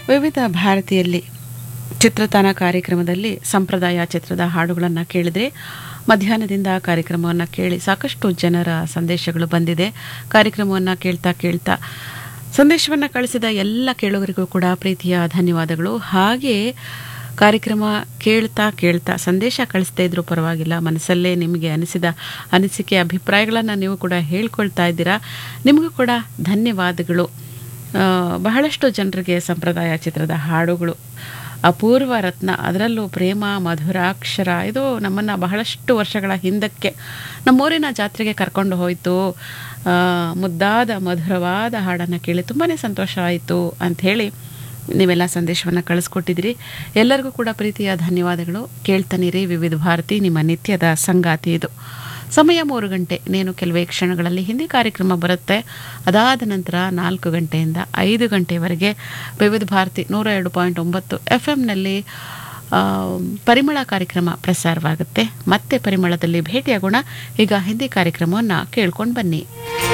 ವಿವಿಧ ಭಾರತೀಯಲ್ಲಿ ಚಿತ್ರತಾಣ ಕಾರ್ಯಕ್ರಮದಲ್ಲಿ ಸಂಪ್ರದಾಯ ಚಿತ್ರದ ಹಾಡುಗಳನ್ನು ಕೇಳಿದರೆ ಮಧ್ಯಾಹ್ನದಿಂದ ಕಾರ್ಯಕ್ರಮವನ್ನು ಕೇಳಿ ಸಾಕಷ್ಟು ಜನರ ಸಂದೇಶಗಳು ಬಂದಿದೆ ಕಾರ್ಯಕ್ರಮವನ್ನು ಕೇಳ್ತಾ ಕೇಳ್ತಾ ಸಂದೇಶವನ್ನು ಕಳಿಸಿದ ಎಲ್ಲ ಕೇಳುಗರಿಗೂ ಕೂಡ ಪ್ರೀತಿಯ ಧನ್ಯವಾದಗಳು ಹಾಗೆ ಕಾರ್ಯಕ್ರಮ ಕೇಳ್ತಾ ಕೇಳ್ತಾ ಸಂದೇಶ ಕಳಿಸ್ತಾ ಇದ್ರೂ ಪರವಾಗಿಲ್ಲ ಮನಸ್ಸಲ್ಲೇ ನಿಮಗೆ ಅನಿಸಿದ ಅನಿಸಿಕೆ ಅಭಿಪ್ರಾಯಗಳನ್ನು ನೀವು ಕೂಡ ಹೇಳ್ಕೊಳ್ತಾ ಇದ್ದೀರಾ ನಿಮಗೂ ಕೂಡ ಧನ್ಯವಾದಗಳು ಆ, ಬಹಳಷ್ಟು ಜನರಿಗೆ ಸಂಪ್ರದಾಯ ಚಿತ್ರದ ಹಾಡುಗಳು ಅಪೂರ್ವ ರತ್ನ ಅದರಲ್ಲೂ ಪ್ರೇಮ ಮಧುರಾಕ್ಷರ ಇದು ನಮ್ಮನ್ನು ಬಹಳಷ್ಟು ವರ್ಷಗಳ ಹಿಂದಕ್ಕೆ ನಮ್ಮೂರಿನ ಜಾತ್ರೆಗೆ ಕರ್ಕೊಂಡು ಹೋಯಿತು ಆ, ಮುದ್ದಾದ ಮಧುರವಾದ ಹಾಡನ್ನು ಕೇಳಿ ತುಂಬಾ ಸಂತೋಷ ಆಯಿತು ಅಂಥೇಳಿ ನೀವೆಲ್ಲ ಸಂದೇಶವನ್ನು ಕಳಿಸ್ಕೊಟ್ಟಿದ್ದೀರಿ ಎಲ್ಲರಿಗೂ ಕೂಡ ಪ್ರೀತಿಯ ಧನ್ಯವಾದಗಳು ಕೇಳ್ತಾನಿರಿ ವಿವಿಧ ಭಾರತಿ ನಿಮ್ಮ ನಿತ್ಯದ ಸಂಗಾತಿ ಇದು ಸಮಯ ಮೂರು ಗಂಟೆ ನೇನು ಕೆಲವೇ ಕ್ಷಣಗಳಲ್ಲಿ ಹಿಂದಿ ಕಾರ್ಯಕ್ರಮ ಬರುತ್ತೆ ಅದಾದ ನಂತರ ನಾಲ್ಕು ಗಂಟೆಯಿಂದ ಐದು ಗಂಟೆವರೆಗೆ ವಿವಿಧ ಭಾರತಿ ನೂರ ಎರಡು ಪಾಯಿಂಟ್ ಒಂಬತ್ತು ಎಫ್ ಎಮ್ನಲ್ಲಿ ಪರಿಮಳ ಕಾರ್ಯಕ್ರಮ ಪ್ರಸಾರವಾಗುತ್ತೆ ಮತ್ತೆ ಪರಿಮಳದಲ್ಲಿ ಭೇಟಿಯಾಗೋಣ ಈಗ ಹಿಂದಿ ಕಾರ್ಯಕ್ರಮವನ್ನು ಕೇಳ್ಕೊಂಡು ಬನ್ನಿ